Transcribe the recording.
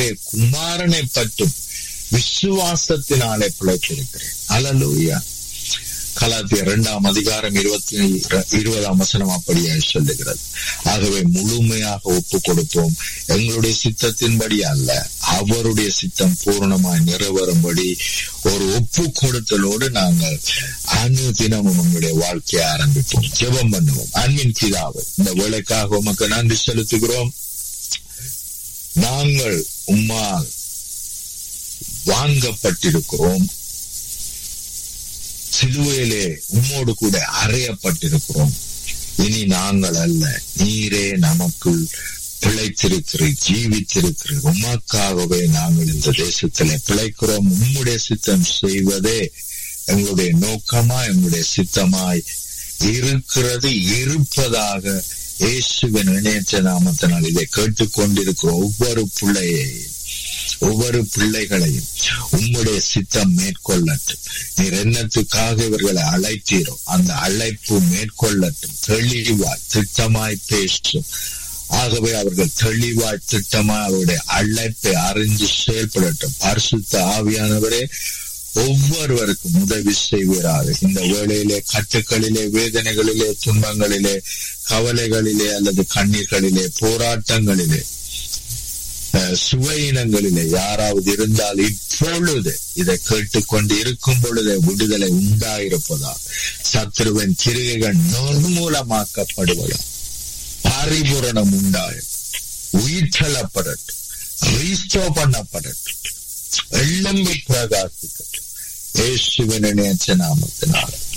குமாரனை பற்றும் விசுவாசத்தினாலே பிழைத்திருக்கிறேன் அலலூயா கலாத்திய இரண்டாம் அதிகாரம் இருபத்தி இருபதாம் வசனம் அப்படியாய் சொல்லுகிறது ஆகவே முழுமையாக ஒப்பு கொடுப்போம் எங்களுடைய சித்தத்தின்படி அல்ல அவருடைய சித்தம் பூர்ணமாய் நிறைவேறும்படி ஒரு ஒப்பு கொடுத்தலோடு நாங்கள் அணு தினமும் உங்களுடைய வாழ்க்கையை ஆரம்பிப்போம் ஜெபம் பண்ணுவோம் அன்பின் பிதாவை இந்த வேலைக்காக உமக்கு நன்றி செலுத்துகிறோம் நாங்கள் உம்மால் வாங்கப்பட்டிருக்கிறோம் சிலுவையிலே உம்மோடு கூட அறையப்பட்டிருக்கிறோம் இனி நாங்கள் அல்ல நீரே நமக்கு பிழைத்திருக்கிறீர் ஜீவித்திருக்கிறீர் உமக்காகவே நாங்கள் இந்த தேசத்திலே பிழைக்கிறோம் உம்முடைய சித்தம் செய்வதே எங்களுடைய நோக்கமா எங்களுடைய சித்தமாய் இருக்கிறது இருப்பதாக இயேசுவின் இணையற்ற நாமத்தினால் இதை கேட்டுக்கொண்டிருக்கிற ஒவ்வொரு பிள்ளையையும் ஒவ்வொரு பிள்ளைகளையும் உம்முடைய சித்தம் மேற்கொள்ளட்டும் நீர் என்னத்துக்காக இவர்களை அழைத்தீரோ அந்த அழைப்பு மேற்கொள்ளட்டும் தெளிவாய் திட்டமாய் பேசும் ஆகவே அவர்கள் தெளிவாய் திட்டமாய் அவருடைய அழைப்பை அறிஞ்சு செயல்படட்டும் பரிசுத்த ஆவியானவரே ஒவ்வொருவருக்கும் உதவி செய்வீராக இந்த வேளையிலே கட்டுக்களிலே வேதனைகளிலே துன்பங்களிலே கவலைகளிலே அல்லது கண்ணீர்களிலே போராட்டங்களிலே சுவையினங்களிலே யாராவது இருந்தால் இப்பொழுது இதை கேட்டுக்கொண்டு இருக்கும் பொழுதே விடுதலை உண்டாயிருப்பதா சத்ருவின் கிருகைகள் நிர்மூலமாக்கப்படுவதா பரிபூரணம் உண்டாயும் உயிர்த்தளப்படட்டும் ரீஸ்டோ பண்ணப்படட்டும் எள்ளம்பு பிரகாசிக்கட்டும் ஏசுவின் இணையற்ற நாமத்தினால